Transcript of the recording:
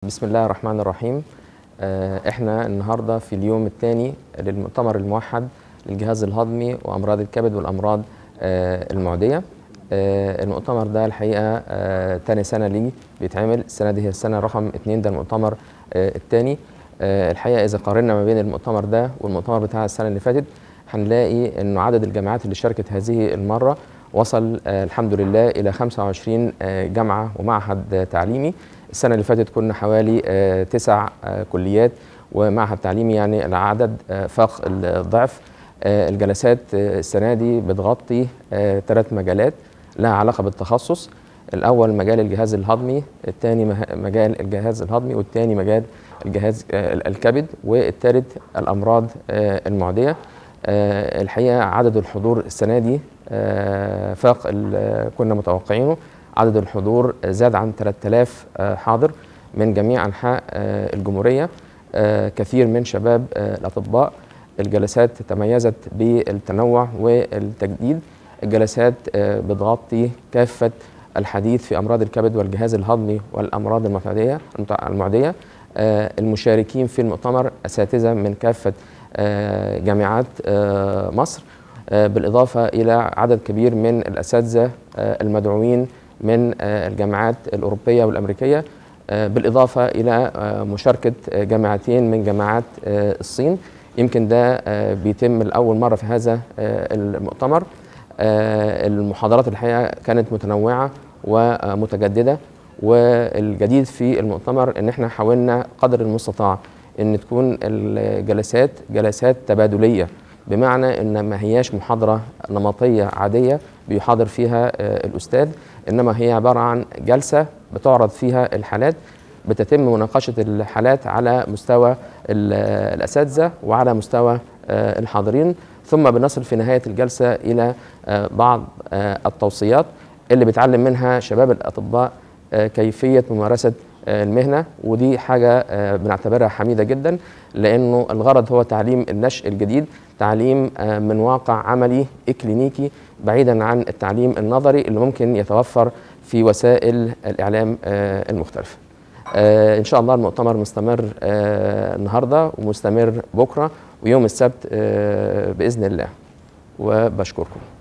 بسم الله الرحمن الرحيم آه، احنا النهارده في اليوم الثاني للمؤتمر الموحد للجهاز الهضمي وامراض الكبد والامراض آه، المعديه آه، المؤتمر ده الحقيقه ثاني سنه ليه بيتعمل السنه دي هي السنه رقم اثنين ده المؤتمر الثاني الحقيقه اذا قارنا ما بين المؤتمر ده والمؤتمر بتاع السنه اللي فاتت هنلاقي انه عدد الجامعات اللي شاركت هذه المره وصل الحمد لله الى 25 جامعه ومعهد تعليمي السنة اللي فاتت كنا حوالي آه، تسع آه، كليات ومعهد تعليمي يعني العدد آه، فاق الضعف الجلسات السنة دي بتغطي ثلاث مجالات لها علاقة بالتخصص الأول مجال الجهاز الهضمي الثاني مجال الجهاز الهضمي والثاني مجال الجهاز الكبد والثالث الأمراض المعدية الحقيقة عدد الحضور السنة دي فاق كنا متوقعينه عدد الحضور زاد عن 3000 آه، حاضر من جميع أنحاء آه، الجمهورية آه، كثير من شباب الأطباء الجلسات تميزت بالتنوع والتجديد الجلسات بتغطي كافة الحديث في أمراض الكبد والجهاز الهضمي والأمراض المعدية المعدية المشاركين في المؤتمر أساتذة من كافة جامعات مصر بالإضافة إلى عدد كبير من الأساتذة المدعوين من آه، الجامعات الأوروبية والأمريكية آه، بالإضافة إلى آه، مشاركة جامعتين من جامعات الصين يمكن ده بيتم لأول مرة في هذا المؤتمر المحاضرات الحقيقة كانت متنوعة ومتجددة والجديد في المؤتمر ان احنا حاولنا قدر المستطاع ان تكون الجلسات جلسات تبادليه بمعنى ان ما هياش محاضره نمطيه عاديه بيحاضر فيها الاستاذ انما هي عباره عن جلسه بتعرض فيها الحالات بتتم مناقشه الحالات على مستوى الاساتذه وعلى مستوى آه، الحاضرين ثم بنصل في نهايه الجلسه الى آه، بعض آه، التوصيات اللي بيتعلم منها شباب الاطباء كيفيه ممارسه المهنه ودي حاجه بنعتبرها حميده جدا لانه الغرض هو تعليم النشء الجديد تعليم من واقع عملي اكلينيكي بعيدا عن التعليم النظري اللي ممكن يتوفر في وسائل الاعلام آه، المختلفه. آه، ان شاء الله المؤتمر مستمر آه، النهارده ومستمر بكره ويوم السبت باذن الله وبشكركم.